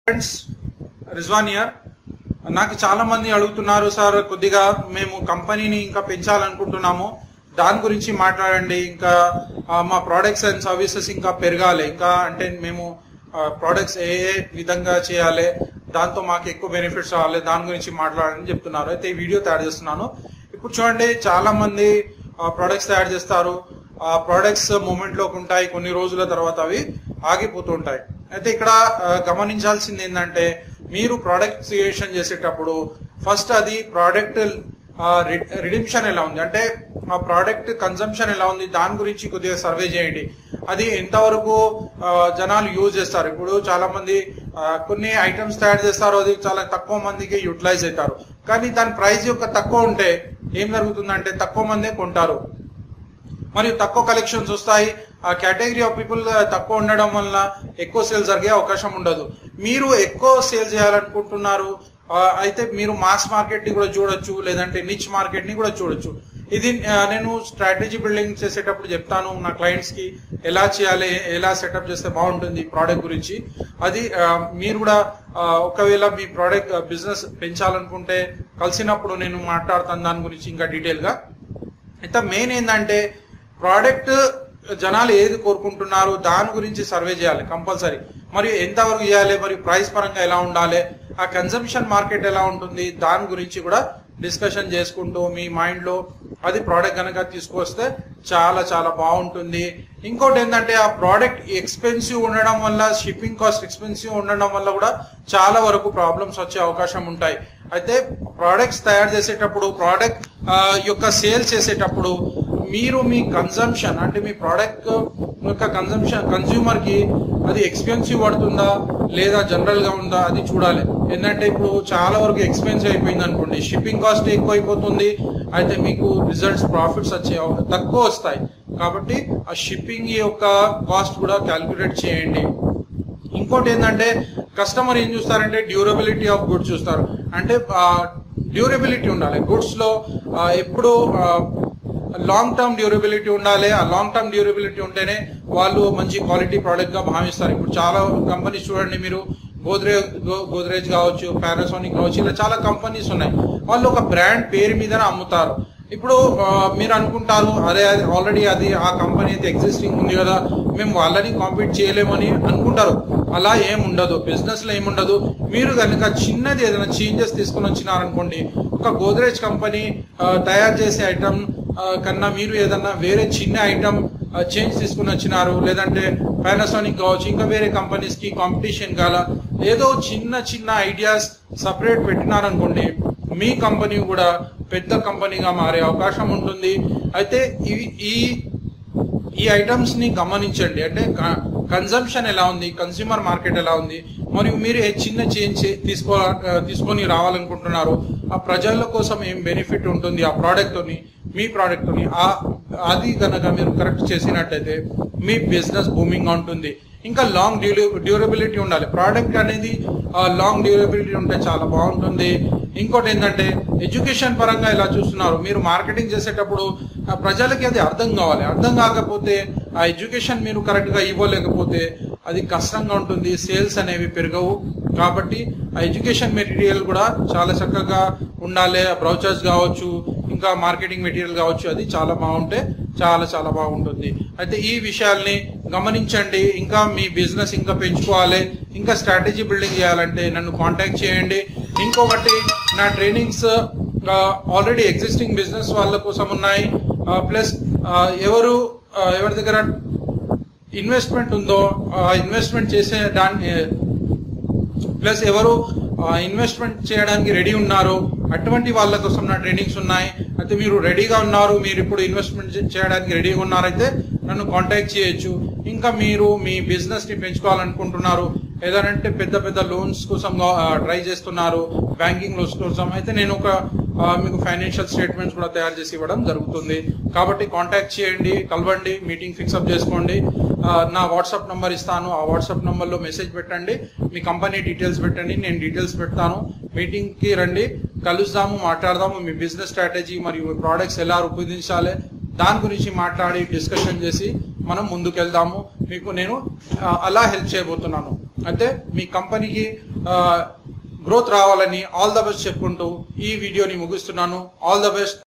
friends Rizwan year నాకు చాలా మంది అడుగుతున్నారు సార్ కొద్దిగా మేము కంపెనీని ఇంకా పెంచాలనుకుంటున్నాము దాని గురించి మాట్లాడండి ఇంకా ఆ, మా ప్రోడక్ట్స్ అండ్ సర్వీసెస్ ఇంకా పెరగాలి ఇంకా అంటే మేము ప్రోడక్ట్స్ ఏ ఏ విధంగా చేయాలి దాంతో మాకు ఎక్కువ బెనిఫిట్స్ రావాలి దాని గురించి మాట్లాడని చెప్తున్నారు అయితే ఈ వీడియో తయారు చేస్తున్నాను ఇప్పుడు చూడండి చాలా మంది ప్రోడక్ట్స్ తయారు చేస్తారు ఆ ప్రోడక్ట్స్ మూమెంట్ లోకి ఉంటాయి కొన్ని రోజుల తర్వాత అవి ఆగిపోతుంటాయి అయితే ఇక్కడ ఆ, గమనించాల్సింది ఏంటంటే మీరు ప్రోడక్ట్ క్రియేషన్ చేసేటప్పుడు ఫస్ట్ అది ప్రోడక్ట్ రిడిమ్షన్ ఎలా ఉంది అంటే ఆ ప్రోడక్ట్ కన్సంప్షన్ ఎలా ఉంది దాని గురించి కొద్దిగా సర్వే చేయండి అది ఎంతవరకు ఆ, జనాలు యూజ్ చేస్తారు ఇప్పుడు చాలా మంది ఆ, కొన్ని ఐటమ్స్ తయారు చేస్తారు అది చాలా తక్కువ మందికి యూటిలైజ్ అవుతారు కానీ దాని ప్రైస్ యొక్క తక్కువ ఉంటే ఏం జరుగుతుందంటే తక్కువ మందే కొంటారు మరియు తక్కువ కలెక్షన్స్ వస్తాయి ఆ కేటగిరీ ఆఫ్ పీపుల్ తక్కువ ఉండడం వల్ల ఎక్కువ సేల్ జరిగే అవకాశం ఉండదు మీరు ఎక్కువ సేల్ చేయాలనుకుంటున్నారు ఆ, అయితే మీరు మాస్ మార్కెట్ ని కూడా చూడొచ్చు లేదంటే నిచ్ మార్కెట్ ని కూడా చూడొచ్చు ఇది ఆ, నేను స్ట్రాటజీ బిల్డింగ్ చేసేటప్పుడు చెప్తాను నా క్లయింట్స్ కి ఎలా చేయాలి ఎలా సెటప్ చేస్తే బాగుంటుంది ప్రోడక్ట్ గురించి అది ఆ, మీరు కూడా ఆ, ఒకవేళ మీ ప్రోడక్ట్ బిజినెస్ పెంచాలనుకుంటే కలిసినప్పుడు నేను మాట్లాడతాను దాని గురించి ఇంకా డీటెయిల్ గా అయితే మెయిన్ ఏంటంటే ప్రోడక్ట్ జనాలు ఏది కోరుకుంటున్నారు దాని గురించి సర్వే చేయాలి కంపల్సరీ మరియు ఎంతవరకు చేయాలి మరియు ప్రైస్ పరంగా ఎలా ఉండాలి ఆ కన్సంప్షన్ మార్కెట్ ఎలా ఉంటుంది దాని గురించి కూడా డిస్కషన్ చేసుకుంటూ మీ మైండ్ లో అది ప్రోడక్ట్ కనుక తీసుకొస్తే చాలా చాలా బాగుంటుంది ఇంకోటి ఏంటంటే ఆ ప్రోడక్ట్ ఎక్స్పెన్సివ్ ఉండడం వల్ల షిప్పింగ్ కాస్ట్ ఎక్స్పెన్సివ్ ఉండడం వల్ల కూడా చాలా వరకు ప్రాబ్లమ్స్ వచ్చే అవకాశం ఉంటాయి అయితే ప్రోడక్ట్స్ తయారు చేసేటప్పుడు ప్రోడక్ట్ యొక్క సేల్ చేసేటప్పుడు మీరు మీ కన్సంప్షన్ అంటే మీ ప్రోడక్ట్ యొక్క కన్సంప్షన్ కన్స్యూమర్ కి అది ఎక్స్పెన్సివ్ పడుతుందా లేదా జనరల్ గా ఉందా అది చూడాలి ఏంటంటే ఇప్పుడు చాలా వరకు ఎక్స్పెన్సివ్ అయిపోయింది అనుకోండి షిప్పింగ్ కాస్ట్ ఎక్కువ అయిపోతుంది అయితే మీకు రిజల్ట్స్ ప్రాఫిట్స్ వచ్చే అవ- తక్కువ వస్తాయి కాబట్టి ఆ షిప్పింగ్ యొక్క కాస్ట్ కూడా క్యాల్కులేట్ చేయండి ఇంకోటి ఏంటంటే కస్టమర్ ఏం చూస్తారంటే డ్యూరబిలిటీ ఆఫ్ గుడ్స్ చూస్తారు అంటే డ్యూరబిలిటీ ఉండాలి గుడ్స్ లో ఆ, ఎప్పుడు లాంగ్ టర్మ్ డ్యూరబిలిటీ ఉండాలి ఆ లాంగ్ టర్మ్ డ్యూరబిలిటీ ఉంటేనే వాళ్ళు మంచి క్వాలిటీ ప్రోడక్ట్ గా భావిస్తారు ఇప్పుడు చాలా కంపెనీస్ చూడండి మీరు గోద్రేజ్ గోద్రేజ్ కావచ్చు పానాసోనిక్ కావచ్చు ఇలా చాలా కంపెనీస్ ఉన్నాయి వాళ్ళు ఒక బ్రాండ్ పేరు మీదనే అమ్ముతారు ఇప్పుడు ఆ, మీరు అనుకుంటారు అరే అది ఆల్రెడీ అది ఆ కంపెనీ అయితే ఎగ్జిస్టింగ్ ఉంది కదా మేము వాళ్ళని కాంపీట్ చేయలేమని అనుకుంటారు అలా ఏం ఉండదు బిజినెస్ లో ఏముండదు మీరు కనుక చిన్నది ఏదైనా చేంజెస్ తీసుకుని వచ్చినారనుకోండి ఒక గోద్రేజ్ కంపెనీ ఆ, తయారు చేసే ఐటమ్ కన్నా మీరు ఏదన్నా వేరే చిన్న ఐటమ్ చేంజ్ తీసుకుని వచ్చినారు లేదంటే పానాసోనిక్ కావచ్చు ఇంకా వేరే కంపెనీస్ కి కాంపిటీషన్ కాల ఏదో చిన్న చిన్న ఐడియాస్ సపరేట్ పెట్టినారనుకోండి మీ కంపెనీ కూడా పెద్ద కంపెనీగా మారే అవకాశం ఉంటుంది అయితే ఈ- ఈ ఈ ఐటమ్స్ ని గమనించండి అంటే కన్సంప్షన్ ఎలా ఉంది కన్స్యూమర్ మార్కెట్ ఎలా ఉంది మరియు మీరు ఏ చిన్న చేంజ్ తీసుకో ఆ, తీసుకొని రావాలనుకుంటున్నారు ఆ ప్రజల కోసం ఏం బెనిఫిట్ ఉంటుంది ఆ ప్రోడక్ట్ తోని మీ ప్రోడక్ట్ తోని ఆ అది కనుక మీరు కరెక్ట్ చేసినట్టయితే మీ బిజినెస్ బూమింగ్ ఉంటుంది ఇంకా లాంగ్ డ్యూరబిలిటీ ఉండాలి ప్రోడక్ట్ అనేది లాంగ్ డ్యూరబిలిటీ ఉంటే చాలా బాగుంటుంది ఇంకోటి ఏంటంటే ఎడ్యుకేషన్ పరంగా ఇలా చూస్తున్నారు మీరు మార్కెటింగ్ చేసేటప్పుడు ఆ ప్రజలకి అది అర్థం కావాలి అర్థం కాకపోతే ఆ ఎడ్యుకేషన్ మీరు కరెక్ట్ గా ఇవ్వలేకపోతే అది కష్టంగా ఉంటుంది సేల్స్ అనేవి పెరగవు కాబట్టి ఆ ఎడ్యుకేషన్ మెటీరియల్ కూడా చాలా చక్కగా ఉండాలి బ్రౌచర్స్ కావచ్చు ఇంకా మార్కెటింగ్ మెటీరియల్ కావచ్చు అది చాలా బాగుంటే చాలా చాలా బాగుంటుంది అయితే ఈ విషయాల్ని గమనించండి ఇంకా మీ బిజినెస్ ఇంకా పెంచుకోవాలి ఇంకా స్ట్రాటజీ బిల్డింగ్ చేయాలంటే నన్ను కాంటాక్ట్ చేయండి ఇంకొకటి నా ట్రైనింగ్స్ ఆల్రెడీ ఎగ్జిస్టింగ్ బిజినెస్ వాళ్ళ కోసం ఉన్నాయి ప్లస్ ఎవరు ఆ, ఎవరి దగ్గర ఇన్వెస్ట్మెంట్ ఉందో ఆ ఇన్వెస్ట్మెంట్ చేసే దాన్ని ప్లస్ ఎవరు ఇన్వెస్ట్మెంట్ చేయడానికి రెడీ ఉన్నారు అటువంటి వాళ్ళ కోసం నా ట్రైనింగ్స్ ఉన్నాయి అయితే మీరు రెడీగా ఉన్నారు మీరు ఇప్పుడు ఇన్వెస్ట్మెంట్ చేయడానికి రెడీగా ఉన్నారైతే నన్ను కాంటాక్ట్ చేయొచ్చు ఇంకా మీరు మీ బిజినెస్ ని పెంచుకోవాలనుకుంటున్నారు ఏదంటే పెద్ద పెద్ద లోన్స్ కోసం ట్రై చేస్తున్నారు బ్యాంకింగ్ లోన్స్ కోసం అయితే నేను ఒక ఆ, మీకు ఫైనాన్షియల్ స్టేట్మెంట్స్ కూడా తయారు చేసి ఇవ్వడం జరుగుతుంది కాబట్టి కాంటాక్ట్ చేయండి కలవండి మీటింగ్ ఫిక్స్అప్ చేసుకోండి ఆ, నా వాట్సాప్ నంబర్ ఇస్తాను ఆ వాట్సాప్ నంబర్ లో మెసేజ్ పెట్టండి మీ కంపెనీ డీటెయిల్స్ పెట్టండి నేను డీటెయిల్స్ పెడతాను మీటింగ్ కి రండి కలుస్తాము మాట్లాడదాము మీ బిజినెస్ స్ట్రాటజీ మరియు మీ ప్రోడక్ట్స్ ఎలా రూపొందించాలి దాని గురించి మాట్లాడి డిస్కషన్ చేసి మనం ముందుకెళ్దాము మీకు నేను ఆ, అలా హెల్ప్ చేయబోతున్నాను అంటే మీ కంపెనీకి గ్రోత్ రావాలని ఆల్ ద బెస్ట్ చెప్పుకుంటూ ఈ వీడియోని ముగిస్తున్నాను ఆల్ ద బెస్ట్